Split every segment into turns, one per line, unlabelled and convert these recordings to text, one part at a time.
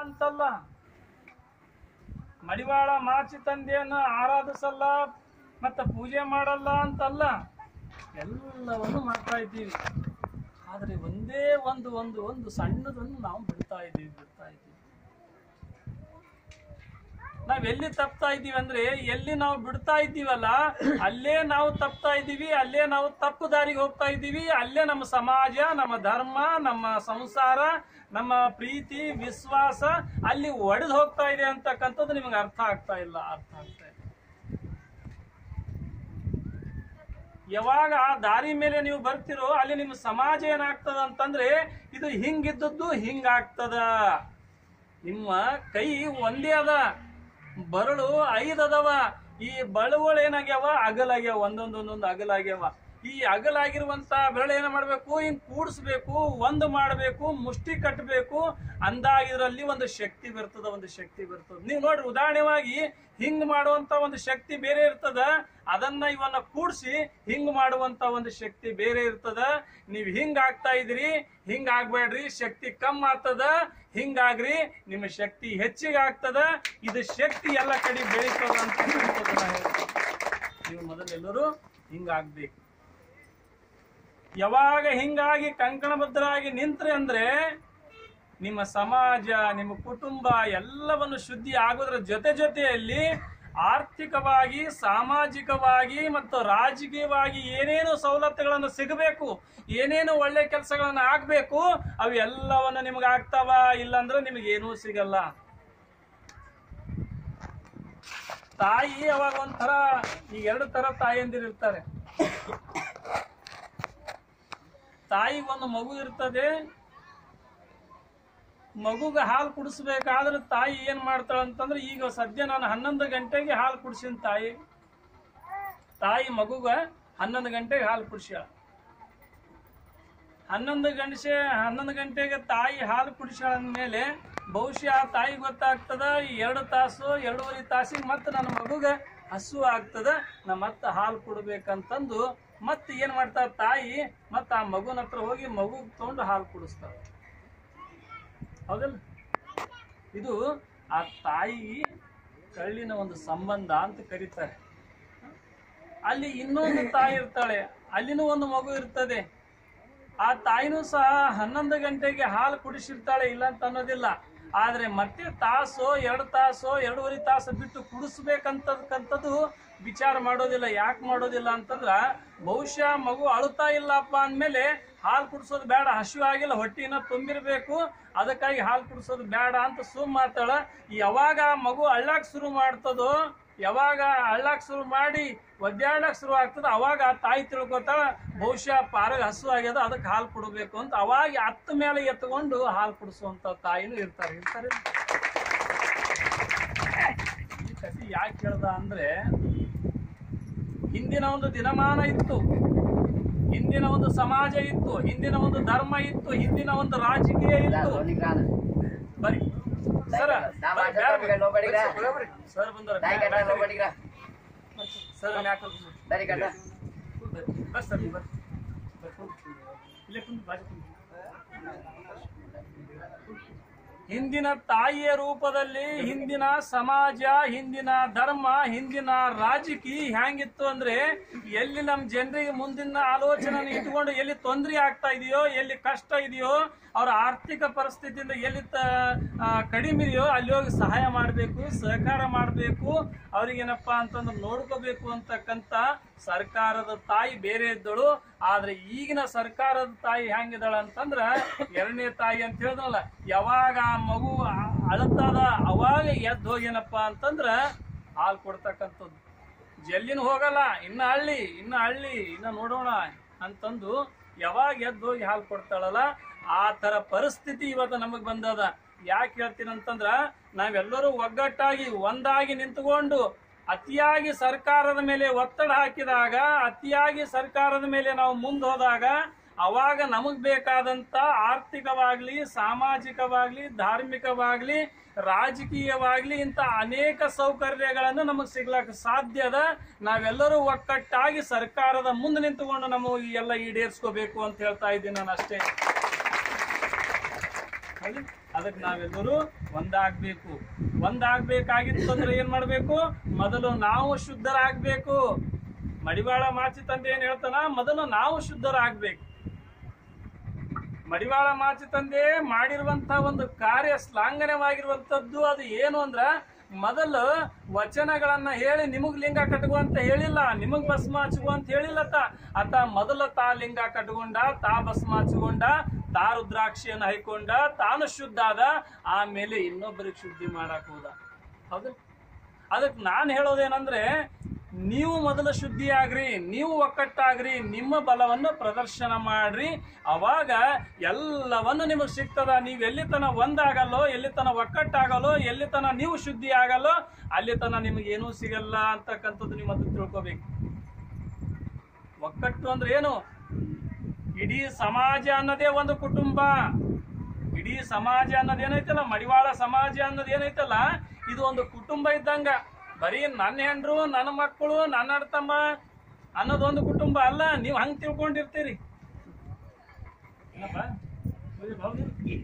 ಅಂತಲ್ಲ ಮಡಿವಾಳ ಮಾಚಿ ತಂದೆಯನ್ನು ಆರಾಧಿಸಲ್ಲ ಮತ್ತೆ ಪೂಜೆ ಮಾಡಲ್ಲ ಅಂತಲ್ಲ ಎಲ್ಲವನ್ನು ಮಾಡ್ತಾ ಇದ್ದೀವಿ ಆದರೆ ಒಂದೇ ಒಂದು ಒಂದು ಒಂದು ಸಣ್ಣದನ್ನು ನಾವು ಬಿಡ್ತಾ ಇದ್ದೀವಿ ಬಿಡ್ತಾ ಇದ್ದೀವಿ ನಾವ್ ಎಲ್ಲಿ ತಪ್ತಾ ಇದ್ದೀವಿ ಅಂದ್ರೆ ಎಲ್ಲಿ ನಾವು ಬಿಡ್ತಾ ಇದ್ದೀವಲ್ಲ ಅಲ್ಲೇ ನಾವು ತಪ್ತಾ ಇದ್ದೀವಿ ಅಲ್ಲೇ ನಾವು ತಪ್ಪು ದಾರಿಗೆ ಹೋಗ್ತಾ ಇದ್ದೀವಿ ಅಲ್ಲೇ ನಮ್ಮ ಸಮಾಜ ನಮ್ಮ ಧರ್ಮ ನಮ್ಮ ಸಂಸಾರ ನಮ್ಮ ಪ್ರೀತಿ ವಿಶ್ವಾಸ ಅಲ್ಲಿ ಒಡೆದು ಹೋಗ್ತಾ ಇದೆ ಅಂತಕ್ಕಂಥದ್ದು ನಿಮಗೆ ಅರ್ಥ ಆಗ್ತಾ ಇಲ್ಲ ಅರ್ಥ ಆಗ್ತಾ ಇಲ್ಲ ಯಾವಾಗ ಆ ದಾರಿ ಮೇಲೆ ನೀವು ಬರ್ತಿರೋ ಅಲ್ಲಿ ನಿಮ್ಮ ಸಮಾಜ ಏನಾಗ್ತದ ಅಂತಂದ್ರೆ ಇದು ಹಿಂಗಿದ್ದದ್ದು ಹಿಂಗಾಗ್ತದ ನಿಮ್ಮ ಕೈ ಒಂದೇ ಅದ ಬರಳು ಐದ್ ಅದಾವ ಈ ಬಳುಗಳು ಏನಾಗ್ಯಾವ ಅಗಲಾಗ್ಯಾವ ಒಂದೊಂದ್ ಒಂದೊಂದು ಅಗಲಾಗ್ಯಾವ ಈ ಅಗಲಾಗಿರುವಂತ ಬೆರಳು ಏನ್ ಮಾಡ್ಬೇಕು ಹಿಂಗ್ ಕೂಡಿಸ್ಬೇಕು ಒಂದು ಮಾಡ್ಬೇಕು ಮುಷ್ಟಿ ಕಟ್ಟಬೇಕು ಅಂದಾಗ ಇದರಲ್ಲಿ ಒಂದು ಶಕ್ತಿ ಬರ್ತದ ಒಂದು ಶಕ್ತಿ ಬರ್ತದ ನೀವು ನೋಡ್ರಿ ಉದಾಹರಣೆವಾಗಿ ಹಿಂಗ್ ಮಾಡುವಂತ ಒಂದು ಶಕ್ತಿ ಬೇರೆ ಇರ್ತದ ಅದನ್ನ ಇವನ್ನ ಕೂಡಿಸಿ ಹಿಂಗ್ ಮಾಡುವಂತ ಒಂದು ಶಕ್ತಿ ಬೇರೆ ಇರ್ತದ ನೀವ್ ಹಿಂಗ್ ಆಗ್ತಾ ಇದ್ರಿ ಹಿಂಗ್ ಆಗ್ಬೇಡ್ರಿ ಶಕ್ತಿ ಕಮ್ಮಿ ಆಗ್ತದ ಹಿಂಗಾಗ್ರಿ ನಿಮ್ಮ ಶಕ್ತಿ ಹೆಚ್ಚಿಗೆ ಆಗ್ತದ ಇದು ಶಕ್ತಿ ಎಲ್ಲ ಕಡೆ ಬೆಳೀತದ ಅಂತ ಹೇಳ್ತದ ನಾ ಹೇಳ್ತೀನಿ. ನೀವು ಮೊದಲೆಲ್ಲರೂ ಹಿಂಗಾಗ್ಬೇಕು ಯಾವಾಗ ಹಿಂಗಾಗಿ ಕಂಕಣಬದ್ಧರಾಗಿ ನಿಂತ್ರೆ ಅಂದ್ರೆ ನಿಮ್ಮ ಸಮಾಜ ನಿಮ್ಮ ಕುಟುಂಬ ಎಲ್ಲವನ್ನು ಶುದ್ಧಿ ಆಗೋದ್ರ ಜೊತೆ ಜೊತೆಯಲ್ಲಿ ಆರ್ಥಿಕವಾಗಿ ಸಾಮಾಜಿಕವಾಗಿ ಮತ್ತು ರಾಜಕೀಯವಾಗಿ ಏನೇನು ಸವಲತ್ತುಗಳನ್ನು ಸಿಗಬೇಕು ಏನೇನು ಒಳ್ಳೆ ಕೆಲಸಗಳನ್ನ ಆಗ್ಬೇಕು ಅವು ಎಲ್ಲವನ್ನು ನಿಮ್ಗೆ ಆಗ್ತಾವ ಇಲ್ಲಾಂದ್ರೆ ನಿಮಗೆ ಏನೂ ಸಿಗಲ್ಲ ತಾಯಿ ಅವಾಗ ಒಂಥರ ಈ ಎರಡು ತರ ತಾಯಂದಿರು ಇರ್ತಾರೆ ತಾಯಿಗೊಂದು ಮಗು ಇರ್ತದೆ ಮಗುಗೆ ಹಾಲು ಕುಡಿಸ್ಬೇಕಾದ್ರೆ ತಾಯಿ ಏನ್ ಮಾಡ್ತಾಳ ಅಂತಂದ್ರೆ ಈಗ ಸದ್ಯ ನಾನು ಹನ್ನೊಂದು ಗಂಟೆಗೆ ಹಾಲು ಕುಡಿಸಿನ ತಾಯಿ ತಾಯಿ ಮಗುಗ ಹನ್ನೊಂದು ಗಂಟೆಗೆ ಹಾಲು ಕುಡಿಸ್ಯಾಳ ಹನ್ನೊಂದು ಗಂಟೆ ಹನ್ನೊಂದು ಗಂಟೆಗೆ ತಾಯಿ ಹಾಲು ಕುಡಿಸ್ಯಾಳ ಮೇಲೆ ಬಹುಶಃ ಆ ತಾಯಿ ಗೊತ್ತಾಗ್ತದ ಈ ಎರಡು ತಾಸು ಎರಡೂವರೆ ತಾಸಿಗೆ ಮತ್ತೆ ನನ್ನ ಮಗುಗ ಹಸು ಆಗ್ತದ ನಾ ಮತ್ತೆ ಹಾಲು ಕೊಡ್ಬೇಕಂತಂದು ಮತ್ತೆ ಏನ್ ಮಾಡ್ತಾರ ತಾಯಿ ಮತ್ತೆ ಆ ಮಗುನ ಹತ್ರ ಹೋಗಿ ಮಗು ತಗೊಂಡು ಹಾಲು ಕುಡಿಸ್ತಾರ ಹೌದಲ್ಲ ಇದು ಆ ತಾಯಿ ಕಳ್ಳಿನ ಒಂದು ಸಂಬಂಧ ಅಂತ ಕರೀತಾರೆ ಅಲ್ಲಿ ಇನ್ನೊಂದು ತಾಯಿ ಇರ್ತಾಳೆ ಅಲ್ಲಿನೂ ಒಂದು ಮಗು ಇರ್ತದೆ ಆ ತಾಯಿನೂ ಸಹ ಹನ್ನೊಂದು ಗಂಟೆಗೆ ಹಾಲು ಕುಡಿಸಿರ್ತಾಳೆ ಇಲ್ಲ ಅಂತ ಅನ್ನೋದಿಲ್ಲ ಆದ್ರೆ ಮತ್ತೆ ತಾಸು ಎರಡು ತಾಸು ಎರಡೂವರೆ ತಾಸು ಬಿಟ್ಟು ಕುಡಿಸ್ಬೇಕಂತಕ್ಕಂಥದ್ದು ವಿಚಾರ ಮಾಡೋದಿಲ್ಲ ಯಾಕೆ ಮಾಡೋದಿಲ್ಲ ಅಂತಂದ್ರ ಬಹುಶಃ ಮಗು ಅಳುತ್ತಾ ಇಲ್ಲಪ್ಪ ಅಂದ್ಮೇಲೆ ಹಾಲು ಕುಡಿಸೋದು ಬೇಡ ಹಸಿವು ಆಗಿಲ್ಲ ಹೊಟ್ಟಿನ ತುಂಬಿರ್ಬೇಕು ಅದಕ್ಕಾಗಿ ಹಾಲು ಕುಡಿಸೋದು ಬೇಡ ಅಂತ ಸುಮ್ ಮಾತಾಳ ಯಾವಾಗ ಆ ಮಗು ಅಳ್ಳಾಕ್ ಶುರು ಮಾಡ್ತದೋ ಯಾವಾಗ ಅಳ್ಳಾಕ್ ಶುರು ಮಾಡಿ ಒದ್ದಾಡಕ್ ಶುರು ಆಗ್ತದ ಅವಾಗ ಆ ತಾಯಿ ತಿಳ್ಕೊತಾಳ ಬಹುಶಃ ಪಾರಗ ಹಸು ಆಗ್ಯದ ಅದಕ್ಕೆ ಹಾಲು ಕೊಡಬೇಕು ಅಂತ ಅವಾಗ ಹತ್ತ ಮೇಲೆ ಎತ್ಕೊಂಡು ಹಾಲು ಕುಡಿಸುವಂತ ತಾಯಿನೂ ಇರ್ತಾರೆ ಇರ್ತಾರೆ ಈ ಕಥೆ ಯಾಕೆ ಹೇಳ್ದ ಅಂದ್ರೆ ಹಿಂದಿನ ಒಂದು ದಿನಮಾನ ಇತ್ತು ಹಿಂದಿನ ಒಂದು ಸಮಾಜ ಇತ್ತು ಹಿಂದಿನ ಒಂದು ಧರ್ಮ ಇತ್ತು ಹಿಂದಿನ ಒಂದು ರಾಜಕೀಯ ಇತ್ತು ಬರಿ ಸರ ಸರ್ ಬಂದಾರ ಸರ್ ಮ್ಯಾಕ್ ಹೋಗ್ರಿ. ಬಸ್ ಸರ್ ನೀವು ಬರ್ರಿ. ಬರ್ರಿ. ಇಲ್ಲೇ ಕುಂತು ಬಾಜು ಕುಂತು. ಹಿಂದಿನ ತಾಯಿಯ ರೂಪದಲ್ಲಿ ಹಿಂದಿನ ಸಮಾಜ ಹಿಂದಿನ ಧರ್ಮ ಹಿಂದಿನ ರಾಜಕೀಯ ಹೆಂಗಿತ್ತು ಅಂದ್ರೆ ಎಲ್ಲಿ ನಮ್ ಜನರಿಗೆ ಮುಂದಿನ ಆಲೋಚನೆ ಇಟ್ಕೊಂಡು ಎಲ್ಲಿ ತೊಂದರೆ ಆಗ್ತಾ ಇದೆಯೋ ಎಲ್ಲಿ ಕಷ್ಟ ಇದೆಯೋ ಅವ್ರ ಆರ್ಥಿಕ ಪರಿಸ್ಥಿತಿಯಿಂದ ಎಲ್ಲಿ ತ- ಆ, ಕಡಿಮೆ ಇದೆಯೋ ಅಲ್ಲಿ ಹೋಗಿ ಸಹಾಯ ಮಾಡಬೇಕು ಸಹಕಾರ ಮಾಡಬೇಕು ಅವ್ರಿಗೇನಪ್ಪಾ ಅಂತಂದ್ರೆ ನೋಡ್ಕೋಬೇಕು ಅಂತಕ್ಕಂತ ಸರ್ಕಾರದ ತಾಯಿ ಬೇರೆ ಇದ್ದಳು ಆದ್ರೆ ಈಗಿನ ಸರ್ಕಾರದ ತಾಯಿ ಹೆಂಗಿದಾಳ ಅಂತಂದ್ರ ಎರಡನೇ ತಾಯಿ ಅಂತ ಹೇಳಿದ್ರಲ್ಲ ಯಾವಾಗ ಆ ಮಗು ಆ- ಅಳತದ ಅವಾಗ ಎದ್ದು ಹೋಗೇನಪ್ಪಾ ಅಂತಂದ್ರ ಹಾಲು ಕೊಡ್ತಕ್ಕಂಥದ್ದು ಜಲ್ಲಿನ ಹೋಗಲ್ಲ ಇನ್ನ ಹಳ್ಳಿ ಇನ್ನ ಹಳ್ಳಿ ಇನ್ನ ನೋಡೋಣ ಅಂತಂದು ಯಾವಾಗ ಎದ್ದು ಹೋಗಿ ಹಾಲು ಕೊಡ್ತಾಳಲ್ಲ ಆ ತರ ಪರಿಸ್ಥಿತಿ ಇವತ್ತು ನಮಗ್ ಬಂದದ ಯಾಕೆ ಹೇಳ್ತೀನಿ ಅಂತಂದ್ರ ನಾವೆಲ್ಲರೂ ಒಗ್ಗಟ್ಟಾಗಿ ಒಂದಾಗಿ ನಿಂತುಕೊಂಡು ಅತಿಯಾಗಿ ಸರ್ಕಾರದ ಮೇಲೆ ಒತ್ತಡ ಹಾಕಿದಾಗ ಅತಿಯಾಗಿ ಸರ್ಕಾರದ ಮೇಲೆ ನಾವು ಮುಂದೆ ಹೋದಾಗ ಅವಾಗ ನಮಗ್ ಬೇಕಾದಂತ ಆರ್ಥಿಕವಾಗ್ಲಿ ಸಾಮಾಜಿಕವಾಗ್ಲಿ ಧಾರ್ಮಿಕವಾಗ್ಲಿ ರಾಜಕೀಯವಾಗ್ಲಿ ಇಂತ ಅನೇಕ ಸೌಕರ್ಯಗಳನ್ನು ನಮಗ್ ಸಿಗ್ಲಕ್ ಸಾಧ್ಯ ಅದ ನಾವೆಲ್ಲರೂ ಒಕ್ಕಟ್ಟಾಗಿ ಸರ್ಕಾರದ ಮುಂದೆ ನಿಂತುಕೊಂಡು ನಮ್ಮ ಈ ಎಲ್ಲ ಈಡೇರಿಸ್ಕೋಬೇಕು ಅಂತ ಹೇಳ್ತಾ ಇದ್ದೀನಿ ನಾನು ಅಷ್ಟೇ ಹೌದು? ಅದಕ್ಕೆ ನಾವೆಲ್ಲರೂ ಒಂದಾಗ್ಬೇಕು ಒಂದಾಗ್ಬೇಕಾಗಿತ್ತು ಅಂದ್ರೆ ಏನ್ ಮಾಡ್ಬೇಕು ಮೊದಲು ನಾವು ಶುದ್ಧರಾಗ್ಬೇಕು ಮಡಿವಾಳ ಮಾಚಿ ತಂದೆ ಏನ್ ಹೇಳ್ತಾನ ಮೊದಲು ನಾವು ಶುದ್ಧರಾಗ್ಬೇಕು ಮಡಿವಾಳ ಮಾಚಿ ತಂದೆ ಮಾಡಿರುವಂತ ಒಂದು ಕಾರ್ಯ ಶ್ಲಾಘನವಾಗಿರುವಂತದ್ದು ಅದು ಏನು ಅಂದ್ರ ಮೊದಲು ವಚನಗಳನ್ನ ಹೇಳಿ ನಿಮಗ್ ಲಿಂಗ ಕಟ್ಕೋ ಅಂತ ಹೇಳಿಲ್ಲ ನಿಮಗ್ ಭಸ್ಮ ಹಚ್ಕೋ ಅಂತ ಹೇಳಿಲ್ಲ ತಾ ಆತ ಮೊದಲು ತಾ ಲಿಂಗ ಕಟ್ಕೊಂಡ ತಾ ಭಸ್ಮ ಹಚ್ಕೊಂಡ ತಾ ರುದ್ರಾಕ್ಷಿಯನ್ನು ಹೈಕೊಂಡ ತಾನು ಶುದ್ಧ ಆದ ಆಮೇಲೆ ಇನ್ನೊಬ್ಬರಿಗೆ ಶುದ್ಧಿ ಮಾಡಕ್ ಹೋದ ಹೌದು ಅದಕ್ಕೆ ನಾನು ಹೇಳೋದೇನಂದ್ರೆ ನೀವು ಮೊದಲು ಶುದ್ಧಿ ಆಗ್ರಿ ನೀವು ಒಕ್ಕಟ್ಟಾಗ್ರಿ ನಿಮ್ಮ ಬಲವನ್ನು ಪ್ರದರ್ಶನ ಮಾಡ್ರಿ ಅವಾಗ ಎಲ್ಲವನ್ನು ನಿಮಗೆ ಸಿಗ್ತದ ನೀವು ಎಲ್ಲಿ ತನ ಒಂದಾಗಲ್ಲೋ ಎಲ್ಲಿ ತನ ಒಕ್ಕಟ್ಟಾಗಲ್ಲೋ ಎಲ್ಲಿ ತನ ನೀವು ಶುದ್ಧಿ ಆಗಲ್ಲೋ ಅಲ್ಲಿ ತನ ನಿಮಗೆ ಏನೂ ಸಿಗಲ್ಲ ಅಂತಕ್ಕಂಥದ್ದು ನೀವು ಅದು ತಿಳ್ಕೊಬೇಕು ಒಕ್ಕಟ್ಟು ಅಂದ್ರೆ ಏನು ಇಡೀ ಸಮಾಜ ಅನ್ನೋದೇ ಒಂದು ಕುಟುಂಬ ಇಡೀ ಸಮಾಜ ಅನ್ನೋದು ಏನೈತಲ್ಲ ಮಡಿವಾಳ ಸಮಾಜ ಅನ್ನೋದು ಏನೈತಲ್ಲ ಇದು ಒಂದು ಕುಟುಂಬ ಇದ್ದಂಗ ಬರೀ ನನ್ನ ಹೆಂಡ್ರು ನನ್ನ ಮಕ್ಕಳು ನನ್ನ ಅಣ್ತಮ್ಮ ಅನ್ನೋದು ಒಂದು ಕುಟುಂಬ ಅಲ್ಲ ನೀವು ಹಂಗ್ ತಿಳ್ಕೊಂಡಿರ್ತೀರಿ ಏನಪ್ಪ? ಪೂಜೆ ಹೌದು.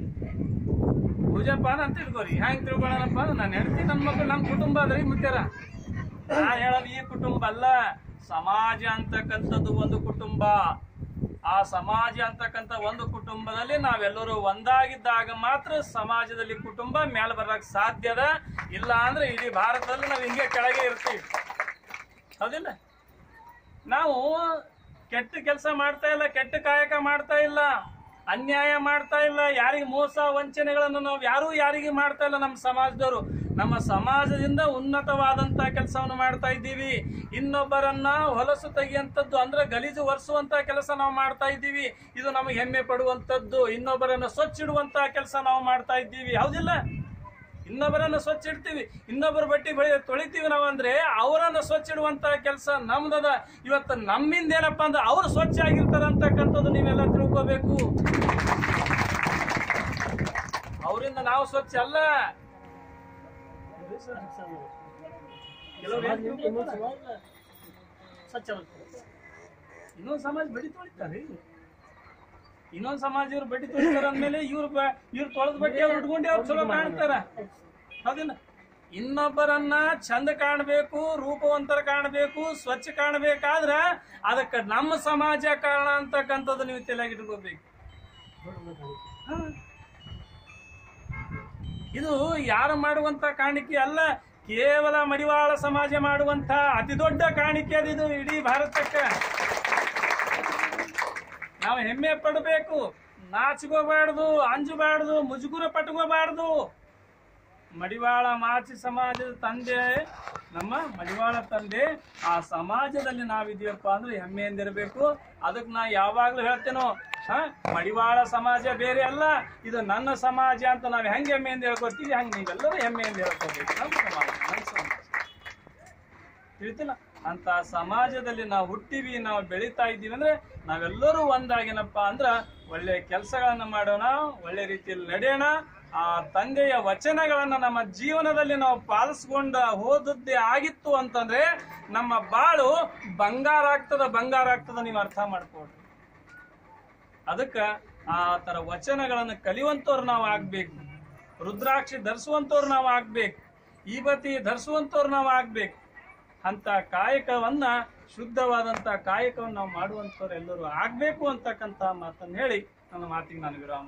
ಪೂಜೆಪ್ಪ ಅಂತ ತಿಳ್ಕೊರಿ ಹೆಂಗ್ ತಿಳ್ಕೊಳ್ಳೋಣಪ್ಪ ನನ್ನ ಹೆಂಡತಿ ನನ್ನ ಮಕ್ಕಳು ನಮ್ಮ ಕುಟುಂಬ ಅದ್ರಿ ಮುತ್ಯಾರ ನಾನ್ ಹೇಳೋದು ಈ ಕುಟುಂಬ ಅಲ್ಲ ಸಮಾಜ ಅಂತಕ್ಕಂಥದ್ದು ಒಂದು ಕುಟುಂಬ ಆ ಸಮಾಜ ಅಂತಕ್ಕಂಥ ಒಂದು ಕುಟುಂಬದಲ್ಲಿ ನಾವೆಲ್ಲರೂ ಒಂದಾಗಿದ್ದಾಗ ಮಾತ್ರ ಸಮಾಜದಲ್ಲಿ ಕುಟುಂಬ ಮೇಲೆ ಬರಕ್ ಸಾಧ್ಯದ ಇಲ್ಲ ಅಂದ್ರೆ ಇಡೀ ಭಾರತದಲ್ಲಿ ನಾವು ಹಿಂಗೆ ಕೆಳಗೆ ಇರ್ತೀವಿ ಹೌದಿಲ್ಲ ನಾವು ಕೆಟ್ಟ ಕೆಲಸ ಮಾಡ್ತಾ ಇಲ್ಲ ಕೆಟ್ಟ ಕಾಯಕ ಮಾಡ್ತಾ ಇಲ್ಲ ಅನ್ಯಾಯ ಮಾಡ್ತಾ ಇಲ್ಲ ಯಾರಿಗೆ ಮೋಸ ವಂಚನೆಗಳನ್ನು ನಾವು ಯಾರೂ ಯಾರಿಗೆ ಮಾಡ್ತಾ ಇಲ್ಲ ನಮ್ಮ ಸಮಾಜದವರು ನಮ್ಮ ಸಮಾಜದಿಂದ ಉನ್ನತವಾದಂತ ಕೆಲಸವನ್ನು ಮಾಡ್ತಾ ಇದ್ದೀವಿ ಇನ್ನೊಬ್ಬರನ್ನ ಹೊಲಸು ತೆಗೆಯುವಂಥದ್ದು ಅಂದ್ರೆ ಗಲೀಜು ಒರೆಸುವಂತ ಕೆಲಸ ನಾವು ಮಾಡ್ತಾ ಇದ್ದೀವಿ ಇದು ನಮಗೆ ಹೆಮ್ಮೆ ಪಡುವಂಥದ್ದು ಇನ್ನೊಬ್ಬರನ್ನ ಸ್ವಚ್ಛ ಇಡುವಂತ ಕೆಲಸ ನಾವು ಮಾಡ್ತಾ ಇದ್ದೀವಿ ಹೌದಿಲ್ಲ ಇನ್ನೊಬ್ಬರನ್ನ ಸ್ವಚ್ಛ ಇಡ್ತೀವಿ ಇನ್ನೊಬ್ಬರ ಬಟ್ಟೆ ಬಳಿ ತೊಳಿತೀವಿ ನಾವು ಅಂದ್ರೆ ಅವರನ್ನ ಸ್ವಚ್ಛ ಇಡುವಂತ ಕೆಲಸ ನಮ್ದದ ಇವತ್ತು ನಮ್ಮಿಂದ ಏನಪ್ಪ ಅಂದ್ರೆ ಅವ್ರು ಸ್ವಚ್ಛ ಆಗಿರ್ತಾರ ಅಂತಕ್ಕಂಥದ್ದು ನೀವೆಲ್ಲ ತಿಳ್ಕೋಬೇಕು ಅವರಿಂದ ನಾವು ಸ್ವಚ್ಛ ಅಲ್ಲ ಕೆಲವ್ರು ಏನ್ ತಿಳ್ಕೊತಾರೆ? ಇನ್ನೊಂದು ಸಮಾಜ ಬಡಿ ತೊಳಿತಾರೆ ಇನ್ನೊಂದು ಸಮಾಜ ಇವ್ರು ಬಡ್ಡಿ ತೊಳಿತಾರ ಅಂದ್ಮೇಲೆ ಇವ್ರು ಬ- ಇವ್ರು ತೊಳೆದ ಬಟ್ಟೆ ಅವ್ರು ಉಟ್ಕೊಂಡೆ ಅವ್ರು ಚಲೋ ಕಾಣ್ತಾರ ಹೌದಿಲ್ಲ ಇನ್ನೊಬ್ಬರನ್ನ ಚಂದ ಕಾಣಬೇಕು ರೂಪವಂತರ ಕಾಣಬೇಕು ಸ್ವಚ್ಛ ಕಾಣಬೇಕಾದ್ರ ಅದಕ್ಕೆ ನಮ್ಮ ಸಮಾಜ ಕಾರಣ ಅಂತಕ್ಕಂಥದ್ದು ನೀವು ತಲೆಯಾಗಿ ಇಟ್ಕೋಬೇಕು ಹಾ. ಇದು ಯಾರು ಮಾಡುವಂತ ಕಾಣಿಕೆ ಅಲ್ಲ ಕೇವಲ ಮಡಿವಾಳ ಸಮಾಜ ಮಾಡುವಂತ ಅತಿ ದೊಡ್ಡ ಕಾಣಿಕೆ ಅದು ಇದು ಇಡೀ ಭಾರತಕ್ಕೆ ನಾವು ಹೆಮ್ಮೆ ಪಡಬೇಕು ನಾಚ್ಕೋಬಾರ್ದು ಅಂಜಬಾರ್ದು ಮುಜುಗುರ ಪಟ್ಕೋಬಾರ್ದು ಮಡಿವಾಳ ಮಾಚಿ ಸಮಾಜದ ತಂದೆ ನಮ್ಮ ಮಡಿವಾಳ ತಂದೆ ಆ ಸಮಾಜದಲ್ಲಿ ನಾವಿದೀವಪ್ಪ ಅಂದ್ರೆ ಹೆಮ್ಮೆಯಿಂದಿರಬೇಕು ಅದಕ್ಕೆ ನಾ ಯಾವಾಗ್ಲೂ ಹೇಳ್ತೇನೋ ಹ ಮಡಿವಾಳ ಸಮಾಜ ಬೇರೆ ಅಲ್ಲ ಇದು ನನ್ನ ಸಮಾಜ ಅಂತ ನಾವು ಹೆಂಗೆ ಹೆಮ್ಮೆಯಿಂದ ಹೇಳ್ಕೊತೀವಿ ಹಂಗೆ ನೀವೆಲ್ಲರೂ ಹೆಮ್ಮೆಯಿಂದ ಹೇಳ್ಕೋಬೇಕು ನಮ್ಮ ಸಮಾಜ ನನ್ನ ಸಮಾಜ ತಿಳಿತಿಲ್ಲ ಅಂತ ಸಮಾಜದಲ್ಲಿ ನಾವು ಹುಟ್ಟಿವಿ ನಾವು ಬೆಳೀತಾ ಇದ್ದೀವಿ ಅಂದ್ರೆ ನಾವೆಲ್ಲರೂ ಒಂದಾಗಿನಪ್ಪ ಅಂದ್ರ ಒಳ್ಳೆ ಕೆಲಸಗಳನ್ನ ಮಾಡೋಣ ಒಳ್ಳೆ ರೀತಿಯಲ್ಲಿ ನಡೆಯೋಣ ಆ ತಂದೆಯ ವಚನಗಳನ್ನ ನಮ್ಮ ಜೀವನದಲ್ಲಿ ನಾವು ಪಾಲಿಸ್ಕೊಂಡ ಹೋದದ್ದೇ ಆಗಿತ್ತು ಅಂತಂದ್ರೆ ನಮ್ಮ ಬಾಳು ಬಂಗಾರ ಆಗ್ತದ ಬಂಗಾರ ಆಗ್ತದ ನೀವು ಅರ್ಥ ಮಾಡ್ಕೊಡ್ರಿ ಅದಕ್ಕ ಆ ತರ ವಚನಗಳನ್ನು ಕಲಿಯುವಂತವ್ರು ನಾವು ಆಗ್ಬೇಕು ರುದ್ರಾಕ್ಷಿ ಧರಿಸುವಂತವ್ರು ನಾವು ಆಗ್ಬೇಕು ಈಬತಿ ಧರಿಸುವಂತವ್ರು ನಾವು ಆಗ್ಬೇಕು ಅಂತ ಕಾಯಕವನ್ನ ಶುದ್ಧವಾದಂತ ಕಾಯಕವನ್ನು ನಾವು ಮಾಡುವಂತವ್ರು ಎಲ್ಲರೂ ಆಗ್ಬೇಕು ಅಂತಕ್ಕಂತ ಮಾತನ್ನು ಹೇಳಿ ನನ್ನ ಮಾತಿಗೆ ನಾನು ವಿರಾಮ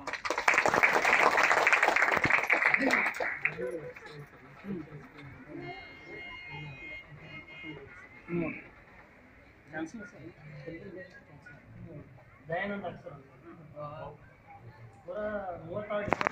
ಹ್ಮ್. Cancel sir.
ದಯಾನಂದ ಅಕ್ಷರ ಪೂರ ಮೂವತ್ತಾರು